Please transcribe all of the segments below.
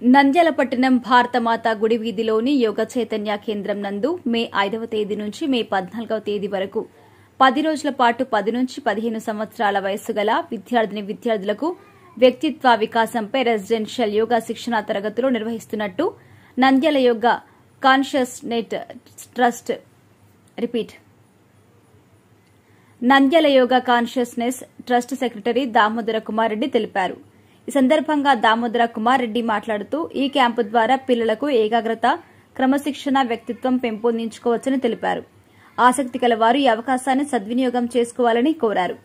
నంద్యాల పట్టణం భారతమాత గుడి వీధిలోని యోగ చైతన్య కేంద్రం నందు మే ఐదవ తేదీ నుంచి మే పద్నాలుగవ తేదీ వరకు పది రోజుల పాటు పది నుంచి పదిహేను సంవత్సరాల వయస్సు గల విద్యార్థిని విద్యార్థులకు వ్యక్తిత్వ వికాసంపై రెసిడెన్షియల్ యోగా శిక్షణా తరగతులు నిర్వహిస్తున్నట్టు Nandyal yoga conscious net trust repeat Nandyal yoga consciousness trust secretary Damodara Kumar Reddy తెలిపారు ఈ సందర్భంగా దామోదర కుమార్ రెడ్డి మాట్లాడుతూ ఈ క్యాంపు ద్వారా పిల్లలకు ఏకాగ్రత క్రమశిక్షణ వ్యక్తిత్వం పెంపొందించుకోవచ్చని తెలిపారు ఆసక్తి కల వారు ఈ అవకాశాన్ని సద్వినియోగం చేసుకోవాలని కోరారు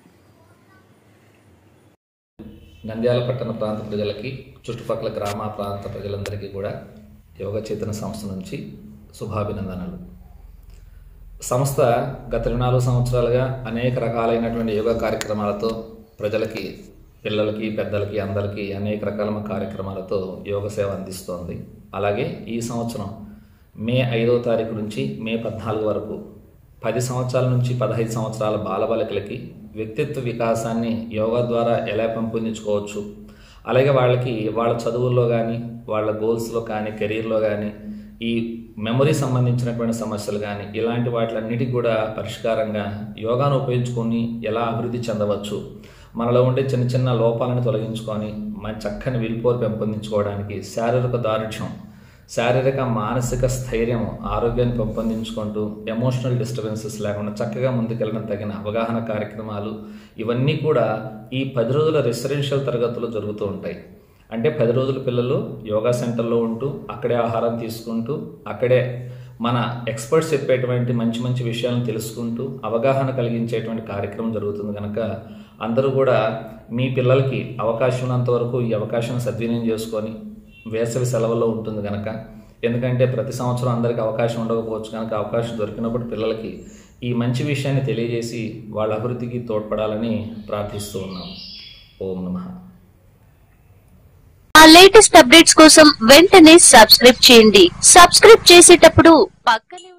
నంద్యాల పట్టణ ప్రాంత ప్రజలకి చుట్టుపక్కల గ్రామ ప్రాంత ప్రజలందరికీ కూడా యోగ చేతన సంస్థ నుంచి శుభాభినందనలు సంస్థ గత ఇరవై నాలుగు సంవత్సరాలుగా అనేక రకాలైనటువంటి యోగా కార్యక్రమాలతో ప్రజలకి పిల్లలకి పెద్దలకి అందరికీ అనేక రకాల కార్యక్రమాలతో యోగ సేవ అందిస్తోంది అలాగే ఈ సంవత్సరం మే ఐదవ తారీఖు నుంచి మే పద్నాలుగు వరకు పది సంవత్సరాల నుంచి పదహైదు సంవత్సరాల బాలబాలికలకి వ్యక్తిత్వ వికాసాన్ని యోగా ద్వారా ఎలా పెంపొందించుకోవచ్చు అలాగే వాళ్ళకి వాళ్ళ చదువుల్లో కానీ వాళ్ళ గోల్స్లో కానీ కెరీర్లో కానీ ఈ మెమరీ సంబంధించినటువంటి సమస్యలు కానీ ఇలాంటి వాటిలన్నిటికీ కూడా పరిష్కారంగా యోగాను ఉపయోగించుకొని ఎలా అభివృద్ధి చెందవచ్చు మనలో ఉండే చిన్న చిన్న లోపాలను తొలగించుకొని మన చక్కని విల్పోర్ పెంపొందించుకోవడానికి శారీరక దారుఢ్యం శారీరక మానసిక స్థైర్యం ఆరోగ్యాన్ని పెంపొందించుకుంటూ ఎమోషనల్ డిస్టర్బెన్సెస్ లేకుండా చక్కగా ముందుకెళ్ళడం తగిన అవగాహన కార్యక్రమాలు ఇవన్నీ కూడా ఈ పది రోజుల రెసిడెన్షియల్ తరగతులు జరుగుతూ ఉంటాయి అంటే పది రోజులు పిల్లలు యోగా సెంటర్లో ఉంటూ అక్కడే ఆహారం తీసుకుంటూ అక్కడే మన ఎక్స్పర్ట్స్ చెప్పేటువంటి మంచి మంచి విషయాలను తెలుసుకుంటూ అవగాహన కలిగించేటువంటి కార్యక్రమం జరుగుతుంది కనుక అందరూ కూడా మీ పిల్లలకి అవకాశం ఉన్నంత వరకు ఈ అవకాశాన్ని సద్వినియోగం చేసుకొని వేసవి సెలవుల్లో ఉంటుంది కనుక ఎందుకంటే ప్రతి సంవత్సరం అందరికీ అవకాశం ఉండకపోవచ్చు కనుక అవకాశం దొరికినప్పుడు పిల్లలకి ఈ మంచి విషయాన్ని తెలియజేసి వాళ్ళ అభివృద్ధికి తోడ్పడాలని ప్రార్థిస్తూ ఉన్నాం ఓం నమః ఆ లేటెస్ట్ అప్డేట్స్ కోసం వెంటనే సబ్స్క్రైబ్ చేయండి సబ్స్క్రైబ్ చేసేటప్పుడు పక్కనే ఉన్న